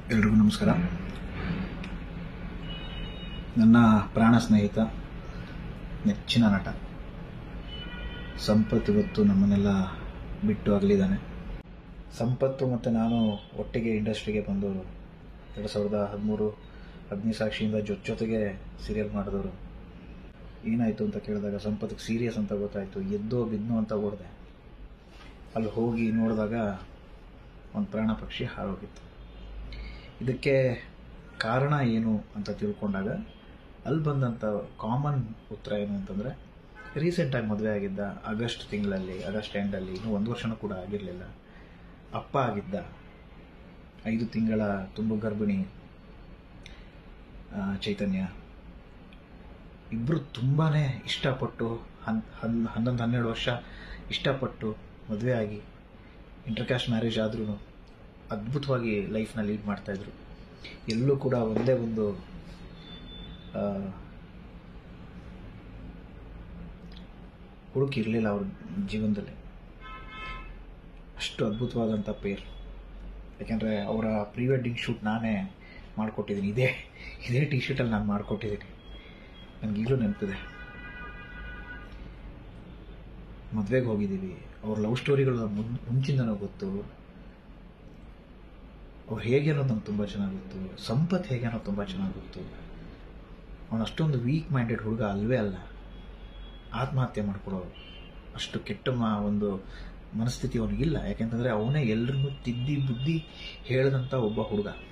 ಎಲ್ರಿಗೂ ನಮಸ್ಕಾರ ನನ್ನ ಪ್ರಾಣ ಸ್ನೇಹಿತ ನೆಚ್ಚಿನ ನಟ ಸಂಪತ್ ಇವತ್ತು ನಮ್ಮನ್ನೆಲ್ಲ ಬಿಟ್ಟು ಅಗಲಿದ್ದಾನೆ ಸಂಪತ್ತು ಮತ್ತು ನಾನು ಒಟ್ಟಿಗೆ ಇಂಡಸ್ಟ್ರಿಗೆ ಬಂದು ಎರಡು ಸಾವಿರದ ಹದಿಮೂರು ಅಗ್ನಿಸಾಕ್ಷಿಯಿಂದ ಜೊತೆ ಜೊತೆಗೆ ಸೀರಿಯಲ್ ಮಾಡಿದವರು ಏನಾಯಿತು ಅಂತ ಕೇಳಿದಾಗ ಸಂಪತ್ತಿಗೆ ಸೀರಿಯಸ್ ಅಂತ ಗೊತ್ತಾಯಿತು ಎದ್ದೋ ಬಿದ್ನೋ ಅಂತ ಓಡಿದೆ ಅಲ್ಲಿ ಹೋಗಿ ನೋಡಿದಾಗ ಒಂದು ಪ್ರಾಣ ಪಕ್ಷಿ ಹಾರೋಗಿತ್ತು ಇದಕ್ಕೆ ಕಾರಣ ಏನು ಅಂತ ತಿಳ್ಕೊಂಡಾಗ ಅಲ್ಲಿ ಬಂದಂಥ ಕಾಮನ್ ಉತ್ತರ ಏನು ಅಂತಂದರೆ ರೀಸೆಂಟಾಗಿ ಮದುವೆ ಆಗಿದ್ದ ಆಗಸ್ಟ್ ತಿಂಗಳಲ್ಲಿ ಆಗಸ್ಟ್ ಎಂಡಲ್ಲಿ ಇನ್ನೂ ಒಂದು ವರ್ಷನೂ ಕೂಡ ಆಗಿರಲಿಲ್ಲ ಅಪ್ಪ ಆಗಿದ್ದ ಐದು ತಿಂಗಳ ತುಂಬು ಗರ್ಭಿಣಿ ಆ, ಚೈತನ್ಯ ಇಬ್ಬರು ತುಂಬಾ ಇಷ್ಟಪಟ್ಟು ಹನ್ ಹನ್ ಹನ್ನೊಂದು ಹನ್ನೆರಡು ವರ್ಷ ಇಷ್ಟಪಟ್ಟು ಮದುವೆ ಆಗಿ ಇಂಟರ್ಕ್ಯಾಸ್ಟ್ ಮ್ಯಾರೇಜ್ ಆದ್ರೂ ಅದ್ಭುತವಾಗಿ ಲೈಫ್ನ ಲೀಡ್ ಮಾಡ್ತಾಯಿದ್ರು ಎಲ್ಲೂ ಕೂಡ ಒಂದೇ ಒಂದು ಆ, ಹುಡುಕಿರಲಿಲ್ಲ ಅವ್ರ ಜೀವನದಲ್ಲಿ ಅಷ್ಟು ಅದ್ಭುತವಾದಂಥ ಪೇರ್ ಯಾಕೆಂದರೆ ಅವರ ಪ್ರೀ ವೆಡ್ಡಿಂಗ್ ಶೂಟ್ ನಾನೇ ಮಾಡಿಕೊಟ್ಟಿದ್ದೀನಿ ಇದೇ ಇದೇ ಟಿ ಶರ್ಟಲ್ಲಿ ನಾನು ಮಾಡಿಕೊಟ್ಟಿದ್ದೀನಿ ನನಗೀಗಲೂ ನೆನಪಿದೆ ಮದುವೆಗೆ ಹೋಗಿದ್ದೀವಿ ಅವ್ರ ಲವ್ ಸ್ಟೋರಿಗಳು ಮುನ್ ಮುಂಚಿಂದನೂ ಗೊತ್ತು ಅವ್ರು ಹೇಗೆ ಅನ್ನೋದು ನಂಗೆ ತುಂಬ ಚೆನ್ನಾಗಿ ಗೊತ್ತು ಸಂಪತ್ ಹೇಗೆ ಅನ್ನೋದು ತುಂಬ ಚೆನ್ನಾಗಿ ಗೊತ್ತು ಅವನು ಅಷ್ಟೊಂದು ವೀಕ್ ಮೈಂಡೆಡ್ ಹುಡುಗ ಅಲ್ವೇ ಅಲ್ಲ ಆತ್ಮಹತ್ಯೆ ಮಾಡ್ಕೊಡೋರು ಅಷ್ಟು ಕೆಟ್ಟ ಮ ಒಂದು ಮನಸ್ಥಿತಿ ಅವನಿಗಿಲ್ಲ ಯಾಕೆಂತಂದರೆ ಅವನೇ ಎಲ್ರಿಗೂ ತಿದ್ದಿ ಬುದ್ಧಿ ಹೇಳಿದಂಥ ಒಬ್ಬ ಹುಡುಗ